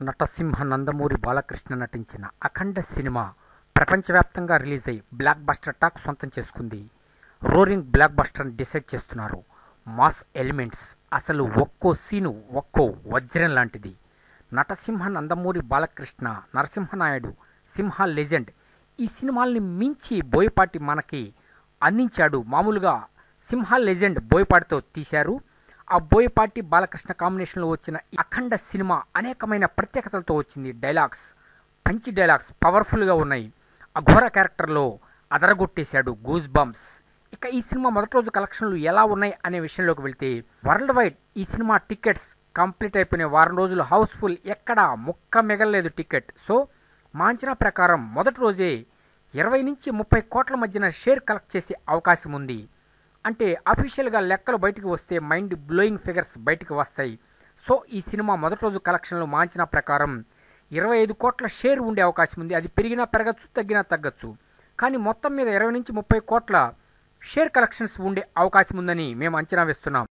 నటసింహ నందమూరి బాలకృష్ణ నటించిన అఖండ సినిమా ప్రపంచవ్యాప్తంగా రిలీజ్ అయి బ్లాక్ బస్టర్ టాక్ సొంతం చేసుకుంది రోరింగ్ బ్లాక్ బస్టర్ని డిసైడ్ చేస్తున్నారు మాస్ ఎలిమెంట్స్ అసలు ఒక్కో సీను ఒక్కో వజ్రం లాంటిది నటసింహ నందమూరి బాలకృష్ణ నరసింహనాయుడు సింహ లెజెండ్ ఈ సినిమాల్ని మించి బోయపాటి మనకి అందించాడు మామూలుగా సింహ లెజెండ్ బోయపాటితో తీశారు ఆ బోయపాటి బాలకృష్ణ కాంబినేషన్లో వచ్చిన ఈ అఖండ సినిమా అనేకమైన ప్రత్యేకతలతో వచ్చింది డైలాగ్స్ పంచి డైలాగ్స్ పవర్ఫుల్గా ఉన్నాయి అఘోర క్యారెక్టర్లో అదరగొట్టేశాడు గూజ్ బంప్స్ ఇక ఈ సినిమా మొదటి రోజు కలెక్షన్లు ఎలా ఉన్నాయి అనే విషయంలోకి వెళ్తే వరల్డ్ వైడ్ ఈ సినిమా టికెట్స్ కంప్లీట్ అయిపోయిన వారం రోజులు హౌస్ఫుల్ ఎక్కడా ముక్క మిగలలేదు టికెట్ సో మా అంచనా ప్రకారం మొదటి రోజే ఇరవై నుంచి ముప్పై కోట్ల మధ్యన షేర్ కలెక్ట్ చేసే అవకాశం ఉంది అంటే అఫీషియల్గా లెక్కలు బయటకు వస్తే మైండ్ బ్లోయింగ్ ఫిగర్స్ బయటకు వస్తాయి సో ఈ సినిమా మొదటి రోజు కలెక్షన్లు మా అంచనా ప్రకారం ఇరవై ఐదు కోట్ల షేర్ ఉండే అవకాశం ఉంది అది పెరిగినా పెరగచ్చు తగ్గినా తగ్గచ్చు కానీ మొత్తం మీద ఇరవై నుంచి ముప్పై కోట్ల షేర్ కలెక్షన్స్ ఉండే అవకాశం ఉందని మేము అంచనా వేస్తున్నాం